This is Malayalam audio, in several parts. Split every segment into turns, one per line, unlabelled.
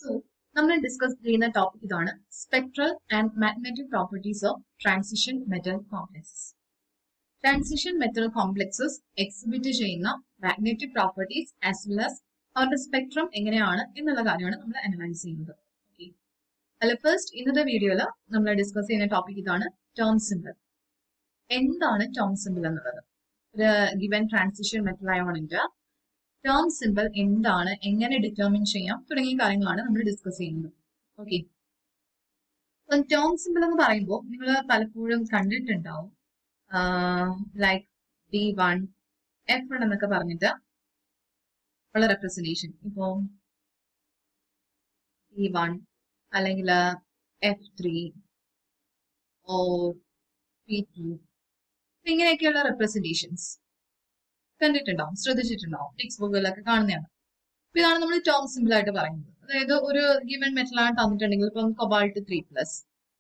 സോ നമ്മൾ ഡിസ്കസ് ചെയ്യുന്ന ടോപ്പിക് ഇതാണ് spectral and magnetic properties of transition metal complexes transition metal complexes exhibit ചെയ്യുന്ന magnetic properties as well as അവരുടെ സ്പെക്ട്രം എങ്ങനെയാണ് എന്നുള്ള കാര്യമാണ് നമ്മൾ അനലൈസ് ചെയ്യുന്നത് ഓക്കെ അല്ല ഫസ്റ്റ് ഇന്നത്തെ വീഡിയോയിൽ നമ്മൾ ഡിസ്കസ് ചെയ്യുന്ന ടോപ്പിക് ഇതാണ് ടേം സിമ്പിൾ എന്താണ് ടേം സിമ്പിൾ എന്നുള്ളത് ഒരു ഗിവൻ ട്രാൻസിഷൻ മെറ്റൽ അയോണിന്റെ ടേം സിമ്പിൾ എന്താണ് എങ്ങനെ ഡിറ്റർമിൻ ചെയ്യാം തുടങ്ങിയ കാര്യങ്ങളാണ് നമ്മൾ ഡിസ്കസ് ചെയ്യുന്നത് ഓക്കെ ടേം സിമ്പിൾ എന്ന് പറയുമ്പോൾ നിങ്ങൾ പലപ്പോഴും കണ്ടിട്ടുണ്ടാവും like D one F one എന്നൊക്കെ പറഞ്ഞിട്ട് ഉള്ള റെപ്രസെന്റേഷൻ ഇപ്പോ ഡി വൺ അല്ലെങ്കിൽ F three O P two ഇങ്ങനെയൊക്കെയുള്ള റെപ്രസെന്റേഷൻസ് കണ്ടിട്ടുണ്ടാവും ശ്രദ്ധിച്ചിട്ടുണ്ടാവും ടെക്സ്റ്റ് ബുക്കുകളിലൊക്കെ കാണുന്നതാണ് അപ്പൊ ഇതാണ് നമ്മൾ ടേം സിമ്പിൾ ആയിട്ട് പറയുന്നത് അതായത് ഒരു ഗിവൻ മെറ്റൽ ആണ് തന്നിട്ടുണ്ടെങ്കിൽ ഇപ്പം കൊബാൾട്ട് ത്രീ പ്ലസ്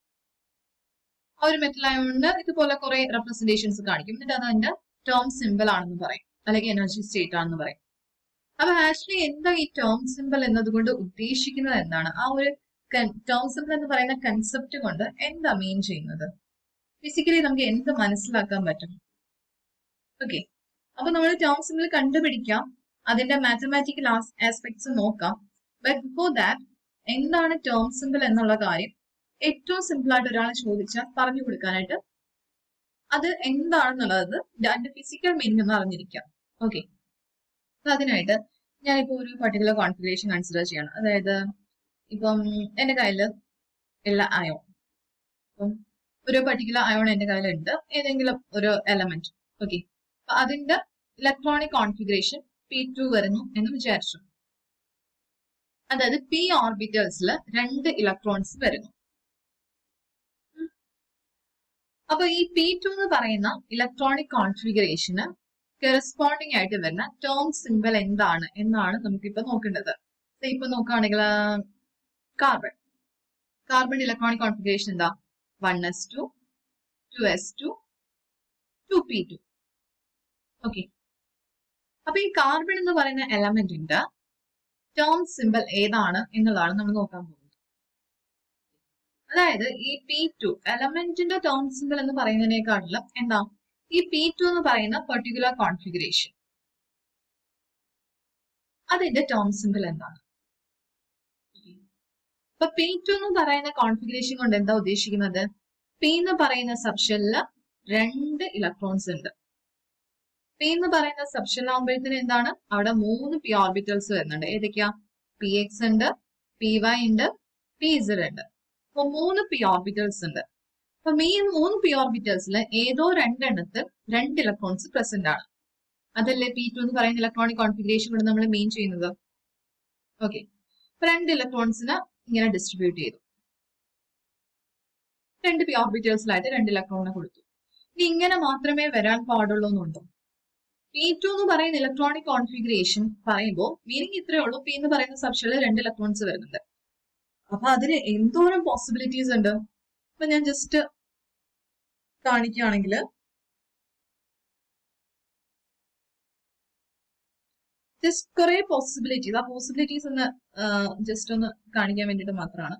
ആ ഒരു മെറ്റൽ ആയതുകൊണ്ട് ഇതുപോലെ കുറെ റെപ്രസെന്റേഷൻസ് കാണിക്കും എന്നിട്ട് അത് അതിന്റെ ടേം സിമ്പിൾ ആണെന്ന് പറയും അല്ലെങ്കിൽ എനർജി സ്റ്റേറ്റ് ആണെന്ന് പറയും അപ്പൊ ആക്ച്വലി എന്താ ഈ ടേം സിമ്പിൾ എന്നതുകൊണ്ട് ഉദ്ദേശിക്കുന്നത് എന്താണ് ആ ഒരു ടേം സിമ്പിൾ എന്ന് പറയുന്ന കൺസെപ്റ്റ് കൊണ്ട് എന്താ മീൻ ചെയ്യുന്നത് ഫിസിക്കലി നമുക്ക് എന്ത് മനസ്സിലാക്കാൻ പറ്റും ഓക്കെ അപ്പൊ നമ്മൾ ടേം സിമ്പിൾ കണ്ടുപിടിക്കാം അതിന്റെ മാത്തമാറ്റിക്കൽ ആസ്പെക്ട്സ് നോക്കാം ബട്ട് ബിഫോർ ദാറ്റ് എന്താണ് ടേം സിമ്പിൾ എന്നുള്ള കാര്യം ഏറ്റവും സിമ്പിൾ ആയിട്ട് ഒരാളെ ചോദിച്ചാൽ പറഞ്ഞു കൊടുക്കാനായിട്ട് അത് എന്താണെന്നുള്ളത് അതിന്റെ ഫിസിക്കൽ മീനിങ് ഒന്ന് അറിഞ്ഞിരിക്കാം ഓക്കെ അപ്പൊ അതിനായിട്ട് ഞാനിപ്പോ ഒരു പർട്ടിക്കുലർ കോൺഫിഗറേഷൻ കൺസിഡർ ചെയ്യണം അതായത് ഇപ്പം എന്റെ കയ്യില് ഉള്ള അയോൺ ഇപ്പം ഒരു പർട്ടിക്കുലർ അയോൺ എന്റെ കയ്യിലുണ്ട് ഏതെങ്കിലും ഒരു എലമെന്റ് ഓക്കെ അപ്പൊ അതിന്റെ ഇലക്ട്രോണിക് കോൺഫിഗറേഷൻ പി ടു വരുന്നു എന്ന് വിചാരിച്ചു അതായത് പി ഓർബിറ്റൽസിൽ രണ്ട് ഇലക്ട്രോൺസ് വരുന്നു അപ്പൊ ഈ പി ടു എന്ന് പറയുന്ന ഇലക്ട്രോണിക് കോൺഫിഗറേഷന് കറസ്പോണ്ടിങ് ആയിട്ട് വരുന്ന ടേം സിമ്പിൾ എന്താണ് എന്നാണ് നമുക്കിപ്പോ നോക്കേണ്ടത് ഇപ്പൊ നോക്കുകയാണെങ്കിൽ കാർബൺ കാർബൺ ഇലക്ട്രോണിക് കോൺഫിഗറേഷൻ എന്താ one S two two S two two P two okay അപ്പൊ ഈ കാർബൺ എന്ന് പറയുന്ന എലമെന്റിന്റെ ടേം സിമ്പിൾ ഏതാണ് എന്നുള്ളതാണ് നമ്മൾ നോക്കാൻ പോകുന്നത് അതായത് ഈ പി ടു എലമെന്റിന്റെ ടേം സിമ്പിൾ എന്ന് പറയുന്നതിനേക്കാട്ടിലും എന്താ ഈ പി ടു എന്ന് പറയുന്ന പെർട്ടിക്കുലർ കോൺഫിഗറേഷൻ അതിന്റെ ടേം സിമ്പിൾ എന്താണ് അപ്പൊ പി ടു എന്ന് പറയുന്ന കോൺഫിഗറേഷൻ കൊണ്ട് എന്താ ഉദ്ദേശിക്കുന്നത് പി എന്ന് പറയുന്ന സബ്ഷനില് രണ്ട് ഇലക്ട്രോൺസ് ഉണ്ട് പി എന്ന് പറയുന്ന സബ്ഷൻ ആകുമ്പോഴത്തേന് എന്താണ് അവിടെ മൂന്ന് പി ഓർബിറ്റൽസ് വരുന്നുണ്ട് ഏതൊക്കെയാ പി എക്സ് ഉണ്ട് പി വൈ ഉണ്ട് പി ഇസഡ് ഉണ്ട് അപ്പൊ മൂന്ന് പി ഓർബിറ്റൽസ് ഉണ്ട് അപ്പൊ ഈ മൂന്ന് പി ഓർബിറ്റൽസിൽ ഏതോ രണ്ടെണ്ണത്തിൽ രണ്ട് ഇലക്ട്രോൺസ് പ്രസന്റ് ആണ് അതല്ലേ പി ടു എന്ന് പറയുന്ന ഇലക്ട്രോണിക് കോൺഫിഗറേഷൻ കൊണ്ട് നമ്മൾ മെയിൻ ചെയ്യുന്നത് ഓക്കെ അപ്പൊ രണ്ട് ഇലക്ട്രോൺസിന് ഇങ്ങനെ ഡിസ്ട്രിബ്യൂട്ട് ചെയ്തു രണ്ട് പി ഓർബിറ്റൽസിലായിട്ട് രണ്ട് ഇലക്ട്രോണിനെ കൊടുത്തു ഇനി ഇങ്ങനെ മാത്രമേ വരാൻ പാടുള്ളൂ എന്നുണ്ടോ പി ടു എന്ന് പറയുന്ന ഇലക്ട്രോണിക് കോൺഫിഗറേഷൻ പറയുമ്പോൾ മീനിങ് ഇത്രയേ ഉള്ളൂ പി എന്ന് പറയുന്ന സബ്ഷനിൽ രണ്ട് ഇലക്ട്രോൺസ് വരുന്നുണ്ട് അപ്പൊ അതിന് എന്തോരം പോസിബിലിറ്റീസ് ഉണ്ട് അപ്പൊ ഞാൻ ജസ്റ്റ് കാണിക്കുകയാണെങ്കിൽ ജസ്റ്റ് കുറെ പോസിബിലിറ്റീസ് ആ പോസിബിലിറ്റീസ് ഒന്ന് ജസ്റ്റ് ഒന്ന് കാണിക്കാൻ വേണ്ടിയിട്ട് മാത്രമാണ്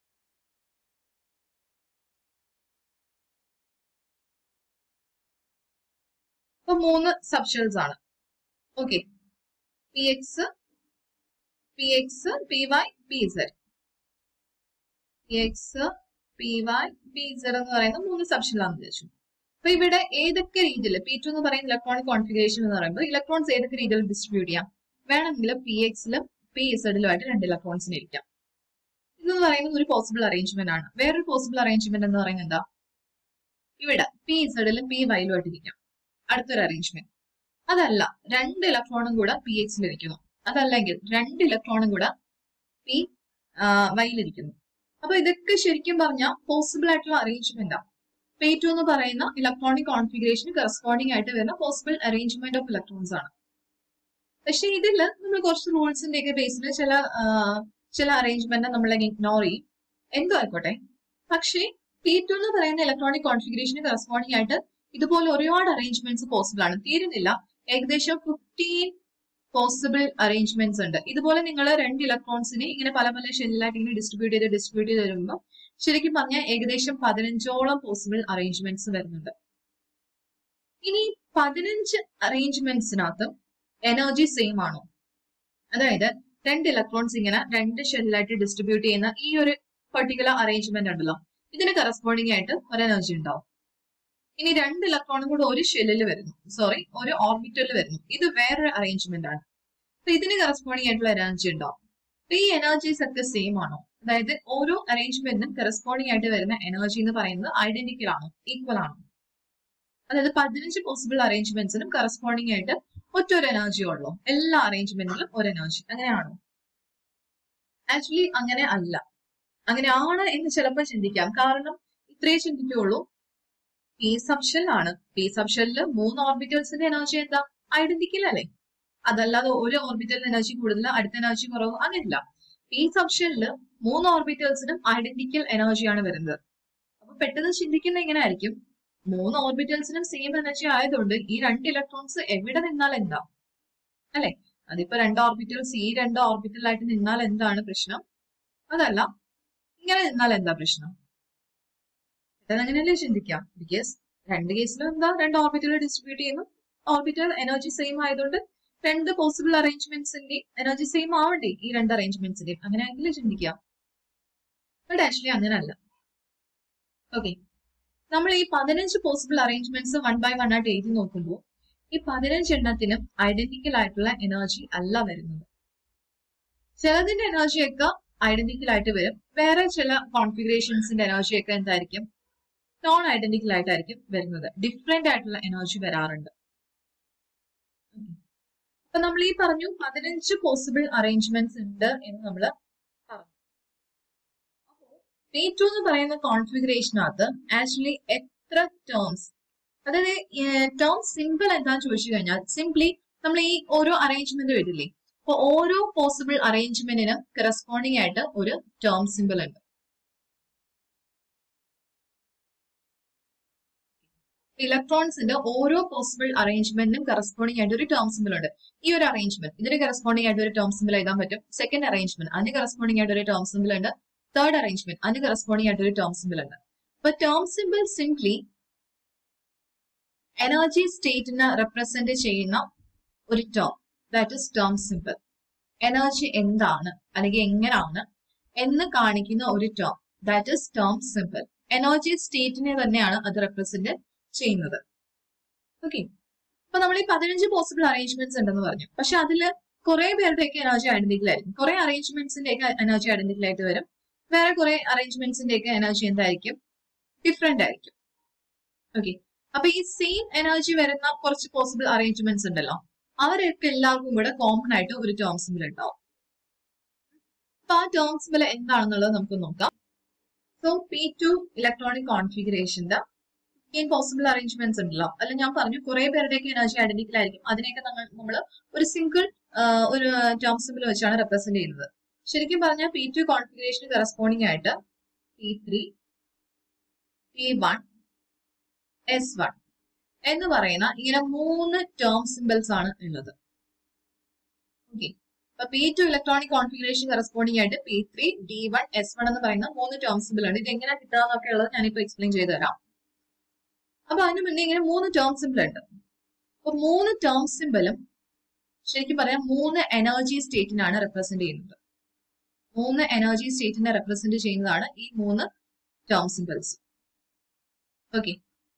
ഇപ്പൊ മൂന്ന് സബ്ഷെൽസ് ആണ് okay P X P X P Y P Z P X P Y P Z എന്ന് പറയുന്ന മൂന്ന് സബ്ഷെല്ലാന്ന് വെച്ചു അപ്പൊ ഇവിടെ ഏതൊക്കെ രീതിയിൽ പി ടു എന്ന് പറയുന്ന ഇലക്ട്രോണിക് കോൺഫിഗറേഷൻ എന്ന് പറയുമ്പോൾ ഇലക്ട്രോൺസ് ഏതൊക്കെ രീതിയിൽ ഡിസ്ട്രിബ്യൂട്ട് ചെയ്യാം വേണമെങ്കിൽ പി എക്സിലും പി സെഡിലുമായിട്ട് രണ്ട് ഇലക്ട്രോൺസിന് ഇരിക്കാം ഇതെന്ന് പറയുന്നത് ഒരു പോസിബിൾ അറേഞ്ച്മെന്റ് ആണ് വേറൊരു പോസിബിൾ അറേഞ്ച്മെന്റ് എന്ന് പറയുന്നത് എന്താ ഇവിടെ പി സെഡിലും പി വൈയിലുമായിട്ട് ഇരിക്കാം അടുത്തൊരു അറേഞ്ച്മെന്റ് അതല്ല രണ്ട് ഇലക്ട്രോണും കൂടെ പി എക്സിൽ ഇരിക്കുന്നു അതല്ലെങ്കിൽ രണ്ട് ഇലക്ട്രോണും കൂടെ പി വൈയിലിരിക്കുന്നു അപ്പൊ ഇതൊക്കെ ശരിക്കും പറഞ്ഞാൽ പോസിബിൾ ആയിട്ടുള്ള അറേഞ്ച്മെന്റാ പി ടു എന്ന് പറയുന്ന ഇലക്ട്രോണിക് കോൺഫിഗറേഷന് കറസ്പോണ്ടിങ് ആയിട്ട് വരുന്ന പോസിബിൾ അറേഞ്ച്മെന്റ് ഓഫ് ഇലക്ട്രോൺസ് ആണ് പക്ഷെ ഇതിൽ നമ്മൾ കുറച്ച് റൂൾസിന്റെ ഒക്കെ ബേസിൽ ചില ചില അറേഞ്ച്മെന്റ് നമ്മൾ ഇഗ്നോർ ചെയ്യും എന്തോ ആയിക്കോട്ടെ പക്ഷേ പി ടു എന്ന് പറയുന്ന ഇലക്ട്രോണിക് കോൺഫിഗറേഷന് കറസ്പോണ്ടിങ് ആയിട്ട് ഇതുപോലെ ഒരുപാട് അറേഞ്ച്മെന്റ്സ് പോസിബിൾ ആണ് തീരുന്നില്ല ഏകദേശം ഫിഫ്റ്റീൻ പോസിബിൾ അറേഞ്ച്മെന്റ്സ് ഉണ്ട് ഇതുപോലെ നിങ്ങൾ രണ്ട് ഇലക്ട്രോൺസിനെ ഇങ്ങനെ പല പല ഷെല്ലിലായിട്ട് ഇങ്ങനെ ഡിസ്ട്രിബ്യൂട്ട് ചെയ്ത് ഡിസ്ട്രിബ്യൂട്ട് ചെയ്ത് വരുമ്പോൾ ശരിക്കും പറഞ്ഞാൽ ഏകദേശം പതിനഞ്ചോളം പോസിബിൾ അറേഞ്ച്മെന്റ്സ് വരുന്നുണ്ട് ഇനി പതിനഞ്ച് അറേഞ്ച്മെന്റ്സിനകത്ത് എനർജി സെയിം ആണോ അതായത് രണ്ട് ഇലക്ട്രോൺസ് ഇങ്ങനെ രണ്ട് ഷെല്ലിലായിട്ട് ഡിസ്ട്രിബ്യൂട്ട് ചെയ്യുന്ന ഈ ഒരു പെർട്ടിക്കുലർ അറേഞ്ച്മെന്റ് ഉണ്ടല്ലോ ഇതിന് കറസ്പോണ്ടിങ് ആയിട്ട് ഒരു എനർജി ഉണ്ടാവും ഇനി രണ്ട് ഇലക്ട്രോണും കൂടെ ഒരു ഷെല്ലിൽ വരുന്നു സോറി ഒരു ഓർബിറ്റലിൽ വരുന്നു ഇത് വേറൊരു അറേഞ്ച്മെന്റ് ആണ് അപ്പൊ ഇതിന് കറസ്പോണ്ടിങ് ആയിട്ടുള്ള എനർജി ഉണ്ടാവും അപ്പൊ ഈ എനർജീസ് ഒക്കെ സെയിം ആണോ അതായത് ഓരോ അറേഞ്ച്മെന്റിനും കറസ്പോണ്ടിങ് ആയിട്ട് വരുന്ന എനർജി എന്ന് പറയുന്നത് ഐഡന്റിക്കൽ ആണോ ഈക്വൽ ആണോ അതായത് പതിനഞ്ച് പോസിബിൾ അറേഞ്ച്മെന്റ്സിനും കറസ്പോണ്ടിങ് ആയിട്ട് ഒറ്റ ഒരു എനർജി ഉള്ളൂ എല്ലാ അറേഞ്ച്മെന്റിലും ഒരു എനർജി അങ്ങനെയാണോ ആക്ച്വലി അങ്ങനെ അല്ല അങ്ങനെ ആണ് എന്ന് ചിലപ്പോൾ ചിന്തിക്കാം കാരണം ഇത്രേ ചിന്തിക്കുള്ളൂ പി സബ്ഷെൽ ആണ് പി സബ്ഷെല്ലില് മൂന്ന് ഓർബിറ്റൽസിന്റെ എനർജി എന്താ ഐഡന്റിക്കൽ അല്ലേ അതല്ലാതെ ഒരു ഓർബിറ്റലിന് എനർജി കൂടുതൽ അടുത്ത എനർജി കുറവ് അങ്ങനെയില്ല പി സബ്ഷെല്ലില് മൂന്ന് ഓർബിറ്റൽസിനും ഐഡന്റിക്കൽ എനർജിയാണ് വരുന്നത് അപ്പൊ പെട്ടെന്ന് ചിന്തിക്കുന്ന ഇങ്ങനെ ആയിരിക്കും മൂന്ന് ഓർബിറ്റൽസിനും സെയിം എനർജി ആയതുകൊണ്ട് ഈ രണ്ട് ഇലക്ട്രോൺസ് എവിടെ നിന്നാൽ എന്താ അല്ലെ അതിപ്പോ രണ്ട് ഓർബിറ്റൽസ് ഈ രണ്ട് ഓർബിറ്റലായിട്ട് നിന്നാൽ എന്താണ് പ്രശ്നം അതല്ല ഇങ്ങനെ നിന്നാൽ എന്താ പ്രശ്നം പെട്ടെന്ന് അങ്ങനെയല്ലേ ചിന്തിക്കാം ബിക്കോസ് രണ്ട് കേസിലും എന്താ രണ്ട് ഓർബിറ്റൽ ഡിസ്ട്രിബ്യൂട്ട് ചെയ്യുന്നു ഓർബിറ്റൽ എനർജി സെയിം ആയതുകൊണ്ട് രണ്ട് പോസിബിൾ അറേഞ്ച്മെന്റ്സിന്റെ എനർജി സെയിം ആവണ്ടേ ഈ രണ്ട് അറേഞ്ച്മെന്റ്സിന്റെയും അങ്ങനെ ആണെങ്കിലും ചിന്തിക്കാം ബട്ട് ആക്ച്വലി അങ്ങനല്ല ഓക്കെ നമ്മൾ ഈ പതിനഞ്ച് possible arrangements one by one ആയിട്ട് എഴുതി നോക്കുമ്പോൾ ഈ പതിനഞ്ച് എണ്ണത്തിനും ഐഡന്റിക്കൽ ആയിട്ടുള്ള എനർജി അല്ല വരുന്നത് ചിലതിന്റെ എനർജിയൊക്കെ ഐഡന്റിക്കൽ ആയിട്ട് വരും വേറെ ചില കോൺഫിഗറേഷൻസിന്റെ എനർജിയൊക്കെ എന്തായിരിക്കും നോൺ ഐഡന്റിക്കൽ ആയിട്ടായിരിക്കും വരുന്നത് ഡിഫറെന്റ് ആയിട്ടുള്ള എനർജി വരാറുണ്ട് അപ്പൊ നമ്മൾ ഈ പറഞ്ഞു പതിനഞ്ച് പോസിബിൾ അറേഞ്ച്മെന്റ്സ് ഉണ്ട് എന്ന് നമ്മൾ പറഞ്ഞു പി ടു എന്ന് പറയുന്ന കോൺഫിഗറേഷനകത്ത് ആക്ച്വലി എത്ര ടേംസ് അതായത് ടേംസ് സിമ്പിൾ എന്താന്ന് ചോദിച്ചു കഴിഞ്ഞാൽ സിംപ്ലി നമ്മൾ ഈ ഓരോ അറേഞ്ച്മെന്റ് വരില്ലേ അപ്പൊ ഓരോ പോസിബിൾ അറേഞ്ച്മെന്റിനും കറസ്പോണ്ടിങ് ആയിട്ട് ഒരു ടേം സിമ്പിൾ ഉണ്ട് ഇലക്ട്രോൺസിന്റെ ഓരോ പോസിബിൾ അറേഞ്ച്മെന്റിനും കറസ്പോണ്ടിങ് ആയിട്ട് ഒരു ടേം സിമ്പിൾ ഉണ്ട് ഈ ഒരു അറേഞ്ച്മെന്റ് ഇതിന് കറസ്പോണ്ടിങ് ആയിട്ട് ഒരു ടേം സിമ്പിൾ എഴുതാൻ പറ്റും സെക്കൻഡ് അറേഞ്ച്മെന്റ് അതിന് കറസ്പോണ്ടിങ് ആയിട്ട് ഒരു ടേം സിമ്പിൾ ഉണ്ട് തേർഡ് അറേഞ്ച്മെന്റ് അതിന് കറസ്പോണ്ടിങ് ആയിട്ട് ഒരു ടേം സിമ്പിൾ ഉണ്ട് അപ്പൊ ടേം സിമ്പിൾ സിംപ്ലി എനർജി സ്റ്റേറ്റിനെ റെപ്രസെന്റ് ചെയ്യുന്ന ഒരു term that is term symbol energy എന്താണ് അല്ലെങ്കിൽ എങ്ങനെയാണ് എന്ന് കാണിക്കുന്ന ഒരു term that is term symbol energy സ്റ്റേറ്റിനെ തന്നെയാണ് അത് റെപ്രസെന്റ് ചെയ്യുന്നത് ഓക്കെ അപ്പൊ നമ്മൾ ഈ പതിനഞ്ച് പോസിബിൾ അറേഞ്ച്മെന്റ്സ് ഉണ്ടെന്ന് പറഞ്ഞു പക്ഷെ അതിൽ കുറെ പേരുടെയൊക്കെ എനർജി ഐഡന്റിക്കൽ ആയിരിക്കും കുറെ അറേഞ്ച്മെന്റ്സിന്റെ ഒക്കെ എനർജി ഐഡന്റിക്കൽ ആയിട്ട് വരും വേറെ കുറെ അറേഞ്ച്മെന്റ്സിന്റെ ഒക്കെ എനർജി എന്തായിരിക്കും ഡിഫറെന്റ് ആയിരിക്കും ഓക്കെ അപ്പൊ ഈ സെയിം എനർജി വരുന്ന കുറച്ച് പോസിബിൾ അറേഞ്ച്മെന്റ്സ് ഉണ്ടല്ലോ അവരൊക്കെ എല്ലാവർക്കും കൂടെ കോമൺ ആയിട്ട് ഒരു ടേം സിമ്പിൾ ഉണ്ടാവും അപ്പൊ ആ ടേം സിമ്പിൾ എന്താണെന്നുള്ളത് നമുക്ക് നോക്കാം സോ പി ടു ഇലക്ട്രോണിക് കോൺഫിഗറേഷന്റെ ഫിഫ്റ്റീൻ പോസിബിൾ അറേഞ്ച്മെന്റ്സ് ഉണ്ടല്ലോ അല്ല ഞാൻ പറഞ്ഞു കുറെ പേരുടെയൊക്കെ എനർജി ഐഡന്റിക്കൽ ആയിരിക്കും അതിനെയൊക്കെ നമ്മൾ നമ്മൾ ഒരു സിംഗിൾ ഒരു ടേം സിമ്പിൾ വെച്ചാണ് റെപ്രസെന്റ് ചെയ്യുന്നത് ശരിക്കും പറഞ്ഞാൽ പി ടു കോൺഫിഗറേഷന് കറസ്പോണ്ടിങ് ആയിട്ട് P three P one S one എന്ന് പറയുന്ന ഇങ്ങനെ മൂന്ന് ടേം സിമ്പിൾസ് ആണ് ഉള്ളത് ഓക്കെ അപ്പൊ P two electronic configuration corresponding ആയിട്ട് P three D one S one എന്ന് പറയുന്ന മൂന്ന് ടേം സിമ്പിൾ ഉണ്ട് ഇത് എങ്ങനെ കിട്ടാന്നൊക്കെ ഉള്ളത് ഞാനിപ്പോ എക്സ്പ്ലെയിൻ ചെയ്തു തരാം അപ്പൊ അതിന് മുന്നേ ഇങ്ങനെ മൂന്ന് ടേം സിമ്പിൾ ഉണ്ട് അപ്പൊ മൂന്ന് ടേം സിമ്പിളും ശരിക്കും പറയാം മൂന്ന് എനർജി സ്റ്റേറ്റിനാണ് റെപ്രസെന്റ് ചെയ്യുന്നത് മൂന്ന് എനർജി സ്റ്റേറ്റിനെ റെപ്രസെന്റ് ചെയ്യുന്നതാണ് ഈ മൂന്ന് ടേം സിമ്പിൾസ് ഓക്കെ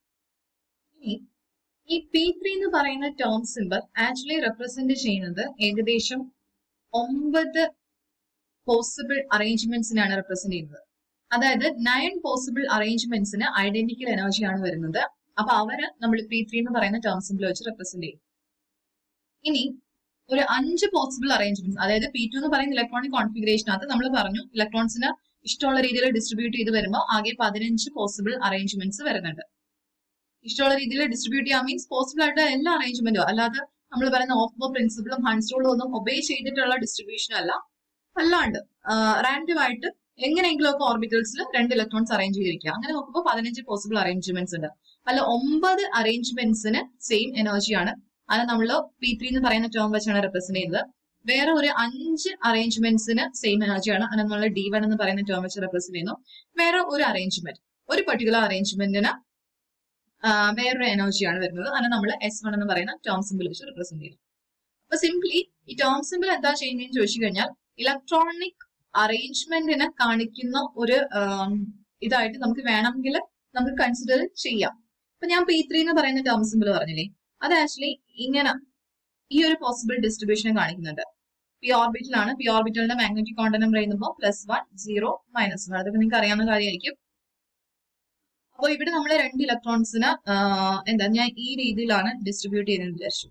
ഇനി ഈ പി ത്രീ എന്ന് പറയുന്ന ടേം സിമ്പിൾ ആക്ച്വലി റെപ്രസെന്റ് ചെയ്യുന്നത് ഏകദേശം ഒമ്പത് പോസിബിൾ അറേഞ്ച്മെന്റ്സിനാണ് റെപ്രസെന്റ് ചെയ്യുന്നത് അതായത് നയൻ പോസിബിൾ അറേഞ്ച്മെന്റ്സിന് ഐഡന്റിക്കൽ എനർജിയാണ് വരുന്നത് അപ്പൊ അവര് നമ്മൾ പി ത്രീ എന്ന് പറയുന്ന ടേം സിമ്പിൾ വെച്ച് റെപ്രസെന്റ് ചെയ്യും ഇനി ഒരു അഞ്ച് പോസിബിൾ അറേഞ്ച്മെന്റ്സ് അതായത് പി ടു എന്ന് പറയുന്ന ഇലക്ട്രോണിക് കോൺഫിഗറേഷനകത്ത് നമ്മൾ പറഞ്ഞു ഇലക്ട്രോൺസിന് ഇഷ്ടമുള്ള രീതിയിൽ ഡിസ്ട്രിബ്യൂട്ട് ചെയ്ത് വരുമ്പോൾ ആകെ പതിനഞ്ച് പോസിബിൾ അറേഞ്ച്മെന്റ്സ് വരുന്നുണ്ട് ഇഷ്ടമുള്ള രീതിയിൽ ഡിസ്ട്രിബ്യൂട്ട് ചെയ്യാൻ മീൻസ് പോസിബിൾ ആയിട്ട് എല്ലാ അറേഞ്ച്മെന്റും അല്ലാതെ നമ്മൾ പറയുന്ന ഓഫ് ബോ പ്രിൻസിപ്പിളും ഹൺസ്റൂളും ഒന്നും ഒബേ ചെയ്തിട്ടുള്ള ഡിസ്ട്രിബ്യൂഷൻ അല്ല അല്ലാണ്ട് റാൻഡം ആയിട്ട് എങ്ങനെയെങ്കിലും ഒക്കെ ഓർബിറ്റൽസിൽ രണ്ട് ഇലക്ട്രോൺസ് അറേഞ്ച് ചെയ്തിരിക്കുക അങ്ങനെ നോക്കുമ്പോൾ പതിനഞ്ച് പോസിബിൾ അറേഞ്ച്മെന്റ്സ് ഉണ്ട് അല്ല ഒമ്പത് അറേഞ്ച്മെന്റ്സിന് സെയിം എനർജിയാണ് അത് നമ്മൾ പി ത്രീ എന്ന് പറയുന്ന ടേം വെച്ചാണ് റെപ്രസെന്റ് ചെയ്യുന്നത് വേറെ ഒരു അഞ്ച് അറേഞ്ച്മെന്റ്സിന് സെയിം എനർജിയാണ് അത് നമ്മൾ ഡി വൺ എന്ന് പറയുന്ന ടേം വെച്ച് റെപ്രസെന്റ് ചെയ്യുന്നു വേറെ ഒരു അറേഞ്ച്മെന്റ് ഒരു പെർട്ടിക്കുലർ അറേഞ്ച്മെന്റിന് വേറൊരു എനർജിയാണ് വരുന്നത് അതിനെ നമ്മൾ എസ് വൺ എന്ന് പറയുന്ന ടേം സിമ്പിൾ വെച്ച് റെപ്രസെന്റ് ചെയ്യുന്നു അപ്പൊ സിംപ്ലി ഈ ടേം സിമ്പിൾ എന്താ ചെയ്യുന്നതെന്ന് ചോദിച്ചു കഴിഞ്ഞാൽ ഇലക്ട്രോണിക് അറേഞ്ച്മെന്റിനെ കാണിക്കുന്ന ഒരു ഇതായിട്ട് നമുക്ക് വേണമെങ്കിൽ നമുക്ക് കൺസിഡർ ചെയ്യാം ഇപ്പൊ ഞാൻ പി ത്രീ എന്ന് പറയുന്ന ടേം സിമ്പിൾ പറഞ്ഞില്ലേ അത് ആക്ച്വലി ഇങ്ങനെ ഈ ഒരു പോസിബിൾ ഡിസ്ട്രിബ്യൂഷനെ കാണിക്കുന്നുണ്ട് പി ഓർബിറ്റലാണ് പി ഓർബിറ്റലിന്റെ മാഗ്നറ്റിക് കോണ്ടനം പറയുമ്പോൾ plus one zero minus one അതൊക്കെ നിങ്ങൾക്ക് അറിയാവുന്ന കാര്യമായിരിക്കും അപ്പോൾ ഇവിടെ നമ്മൾ രണ്ട് ഇലക്ട്രോൺസിന് എന്താ ഞാൻ ഈ രീതിയിലാണ് ഡിസ്ട്രിബ്യൂട്ട് ചെയ്യുന്നത് വിചാരിച്ചു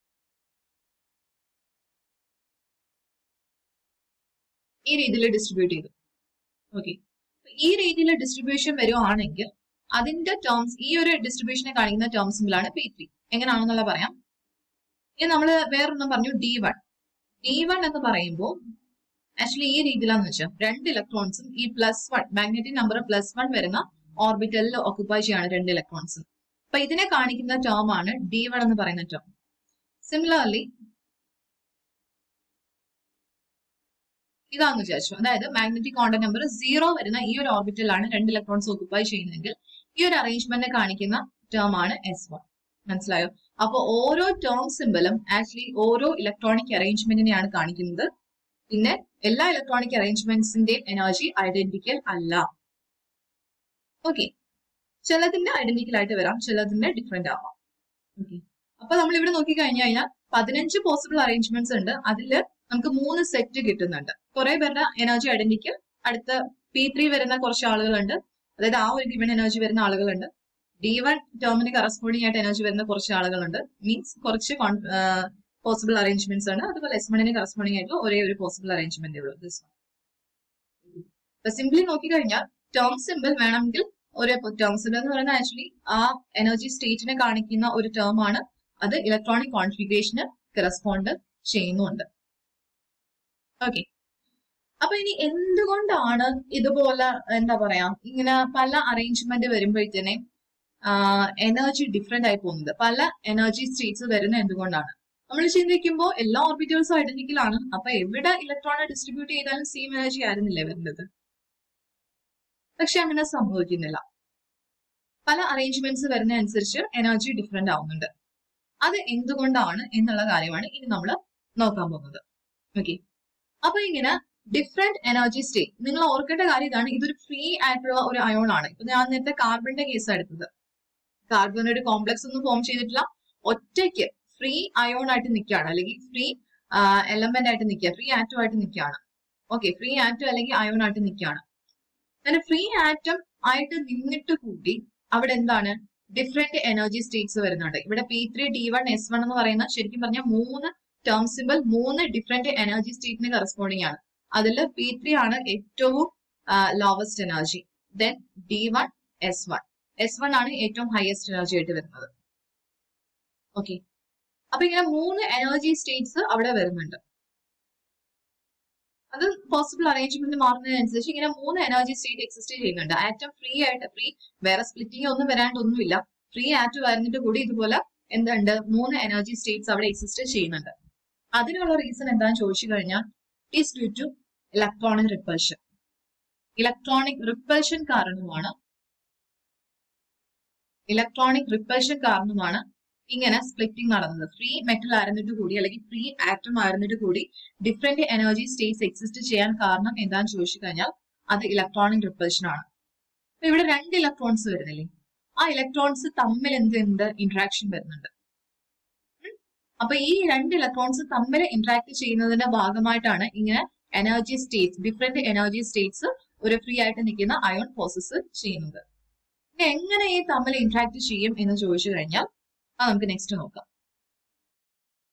ഈ രീതിയിൽ ഡിസ്ട്രിബ്യൂട്ട് ചെയ്തു ഓക്കെ ഈ രീതിയിൽ ഡിസ്ട്രിബ്യൂഷൻ വരുവാണെങ്കിൽ അതിന്റെ ടേംസ് ഈ ഒരു ഡിസ്ട്രിബ്യൂഷനെ കാണിക്കുന്ന ടേം സിമ്പിളാണ് പി ത്രീ എങ്ങനെയാണെന്നുള്ള പറയാം ഇനി നമ്മൾ വേറൊന്നും പറഞ്ഞു ഡി വൺ ഡി വൺ എന്ന് പറയുമ്പോൾ ആക്ച്വലി ഈ രീതിയിലാന്ന് വെച്ചാൽ രണ്ട് ഇലക്ട്രോൺസും ഈ plus one magnetic number plus one വരുന്ന ഓർബിറ്റലിൽ ഓക്കുപ്പൈ ചെയ്യാണ് രണ്ട് ഇലക്ട്രോൺസും അപ്പൊ ഇതിനെ കാണിക്കുന്ന ടേം ആണ് ഡി വൺ എന്ന് പറയുന്ന ടേം സിമിലർലി ഇതാന്ന് വിചാരിച്ചു അതായത് മാഗ്നറ്റിക് കോണ്ടൻ നമ്പർ സീറോ വരുന്ന ഈ ഒരു ഓർബിറ്റലാണ് രണ്ട് ഇലക്ട്രോൺസ് ഓക്കുപ്പൈ ചെയ്യുന്നതെങ്കിൽ ഈ ഒരു അറേഞ്ച്മെന്റ് കാണിക്കുന്ന ടേം ആണ് എസ് വൺ മനസ്സിലായോ അപ്പൊ ഓരോ ടേം സിമ്പിളും ആക്ച്വലി ഓരോ ഇലക്ട്രോണിക് അറേഞ്ച്മെന്റിനെയാണ് കാണിക്കുന്നത് പിന്നെ എല്ലാ ഇലക്ട്രോണിക് അറേഞ്ച്മെന്റ്സിന്റെയും എനർജി ഐഡന്റിക്കൽ അല്ല ഓക്കെ ചിലതിന്റെ ഐഡന്റിക്കൽ ആയിട്ട് വരാം ചിലതിന്റെ ഡിഫറെന്റ് ആവാം ഓക്കെ അപ്പൊ നമ്മൾ ഇവിടെ നോക്കി കഴിഞ്ഞു കഴിഞ്ഞാൽ പതിനഞ്ച് പോസിബിൾ അറേഞ്ച്മെന്റ്സ് ഉണ്ട് അതിൽ നമുക്ക് മൂന്ന് സെറ്റ് കിട്ടുന്നുണ്ട് കുറെ പേരുടെ എനർജി ഐഡന്റിക്കൽ അടുത്ത പി ത്രീ വരുന്ന കുറച്ച് ആളുകളുണ്ട് അതായത് ആ ഒരു ഗിവൺ എനർജി വരുന്ന ആളുകളുണ്ട് ഡി വൺ ടേമിന് കറസ്പോണ്ടിങ് ആയിട്ട് എനർജി വരുന്ന കുറച്ച് ആളുകളുണ്ട് മീൻസ് കുറച്ച് പോസിബിൾ അറേഞ്ച്മെന്റ്സ് ആണ് അതുപോലെ എസ് വണ്ണിന് കറസ്പോണ്ടിങ് ആയിട്ട് ഒരേ ഒരു പോസിബിൾ അറേഞ്ച്മെന്റ് ഉള്ളൂ ദിസ് അപ്പൊ സിംപ്ലി നോക്കിക്കഴിഞ്ഞാൽ ടേം സിമ്പിൾ വേണമെങ്കിൽ ഒരു ടേം സിമ്പിൾ എന്ന് പറയുന്നത് ആക്ച്വലി ആ എനർജി സ്റ്റേറ്റിനെ കാണിക്കുന്ന ഒരു ടേം ആണ് അത് ഇലക്ട്രോണിക് കോൺഫിഗറേഷന് കറസ്പോണ്ട് ചെയ്യുന്നുണ്ട് ഓക്കെ അപ്പൊ ഇനി എന്തുകൊണ്ടാണ് ഇതുപോലെ എന്താ പറയാ ഇങ്ങനെ പല അറേഞ്ച്മെന്റ് വരുമ്പോഴത്തേനെ എനർജി ഡിഫറെന്റ് ആയി പോകുന്നത് പല എനർജി സ്റ്റേറ്റ്സ് വരുന്നത് എന്തുകൊണ്ടാണ് നമ്മൾ ചിന്തിക്കുമ്പോൾ എല്ലാ ഓർബിറ്റൽസും ഐഡന്റിക്കൽ ആണ് അപ്പൊ എവിടെ ഇലക്ട്രോണെ ഡിസ്ട്രിബ്യൂട്ട് ചെയ്താലും സെയിം എനർജി ആയിരുന്നില്ലേ വരുന്നത് പക്ഷെ അങ്ങനെ സംഭവിക്കുന്നില്ല പല അറേഞ്ച്മെന്റ്സ് വരുന്ന അനുസരിച്ച് എനർജി ഡിഫറെന്റ് ആവുന്നുണ്ട് അത് എന്തുകൊണ്ടാണ് എന്നുള്ള കാര്യമാണ് ഇനി നമ്മൾ നോക്കാൻ പോകുന്നത് ഓക്കെ അപ്പൊ ഇങ്ങനെ ഡിഫറെന്റ് എനർജി സ്റ്റേറ്റ് നിങ്ങൾ ഓർക്കേണ്ട കാര്യം ഇതാണ് ഇതൊരു ഫ്രീ ആയിട്ടുള്ള ഒരു അയോൺ ആണ് ഇപ്പൊ ഞാൻ നേരത്തെ കാർബണിന്റെ കേസ് എടുത്തത് കാർബൺ ഒരു കോംപ്ലക്സ് ഒന്നും ഫോം ചെയ്തിട്ടില്ല ഒറ്റയ്ക്ക് ഫ്രീ അയോൺ ആയിട്ട് നിൽക്കുകയാണ് അല്ലെങ്കിൽ ഫ്രീ എലമെന്റ് ആയിട്ട് നിൽക്കുക ഫ്രീ ആറ്റം ആയിട്ട് നിൽക്കുകയാണ് ഓക്കെ ഫ്രീ ആറ്റം അല്ലെങ്കിൽ അയോൺ ആയിട്ട് നിൽക്കുകയാണ് അങ്ങനെ ഫ്രീ ആറ്റം ആയിട്ട് നിന്നിട്ട് കൂടി അവിടെ എന്താണ് ഡിഫറെന്റ് എനർജി സ്റ്റേറ്റ്സ് വരുന്നുണ്ട് ഇവിടെ P three D one S one എന്ന് പറയുന്ന ശരിക്കും പറഞ്ഞാൽ മൂന്ന് ടേം സിമ്പിൾ മൂന്ന് ഡിഫറെന്റ് എനർജി സ്റ്റേറ്റിന് കറസ്പോണ്ടിങ് ആണ് അതിൽ പി ത്രീ ആണ് ഏറ്റവും lowest energy then D one S one S one ആണ് ഏറ്റവും ഹയസ്റ്റ് എനർജി ആയിട്ട് വരുന്നത് ഓക്കെ അപ്പൊ ഇങ്ങനെ മൂന്ന് എനർജി സ്റ്റേറ്റ്സ് അവിടെ വരുന്നുണ്ട് അത് പോസിബിൾ അറേഞ്ച്മെന്റ് മാറുന്നതിനനുസരിച്ച് ഇങ്ങനെ മൂന്ന് എനർജി സ്റ്റേറ്റ് എക്സിസ്റ്റ് ചെയ്യുന്നുണ്ട് ആറ്റം ഫ്രീ ആയിട്ട് ഫ്രീ വേറെ സ്പ്ലിറ്റിംഗ് ഒന്നും വരാണ്ടൊന്നുമില്ല ഫ്രീ ആറ്റം വരുന്നിട്ട് കൂടി ഇതുപോലെ എന്തുണ്ട് മൂന്ന് എനർജി സ്റ്റേറ്റ്സ് അവിടെ എക്സിസ്റ്റ് ചെയ്യുന്നുണ്ട് അതിനുള്ള റീസൺ എന്താണെന്ന് ചോദിച്ചു കഴിഞ്ഞാൽ is due to electronic repulsion electronic repulsion കാരണമാണ് ഇലക്ട്രോണിക് റിപ്പൽഷൻ കാരണമാണ് ഇങ്ങനെ സ്പ്ലിറ്റിംഗ് നടന്നത് ഫ്രീ മെറ്റൽ ആയിരുന്നിട്ട് കൂടി അല്ലെങ്കിൽ ഫ്രീ ആറ്റം ആയിരുന്നിട്ട് കൂടി ഡിഫറെന്റ് എനർജി സ്റ്റേറ്റ്സ് എക്സിസ്റ്റ് ചെയ്യാൻ കാരണം എന്താണെന്ന് ചോദിച്ചു കഴിഞ്ഞാൽ അത് ഇലക്ട്രോണിക് റിപ്പൽഷൻ ആണ് അപ്പൊ ഇവിടെ രണ്ട് ഇലക്ട്രോൺസ് വരുന്നില്ലേ ആ ഇലക്ട്രോൺസ് തമ്മിൽ എന്തുണ്ട് ഇന്ററാക്ഷൻ വരുന്നുണ്ട് അപ്പൊ ഈ രണ്ട് ഇലക്ട്രോൺസ് തമ്മിൽ ഇന്ററാക്ട് ചെയ്യുന്നതിന്റെ ഭാഗമായിട്ടാണ് ഇങ്ങനെ energy states different energy states ഒരു ഫ്രീ ആയിട്ട് നിൽക്കുന്ന അയോൺ പ്രോസസ്സ് ചെയ്യുന്നത് പിന്നെ എങ്ങനെ ഈ തമ്മിൽ ഇന്ററാക്ട് ചെയ്യും എന്ന് ചോദിച്ചു കഴിഞ്ഞാൽ അത് നമുക്ക് നെക്സ്റ്റ് നോക്കാം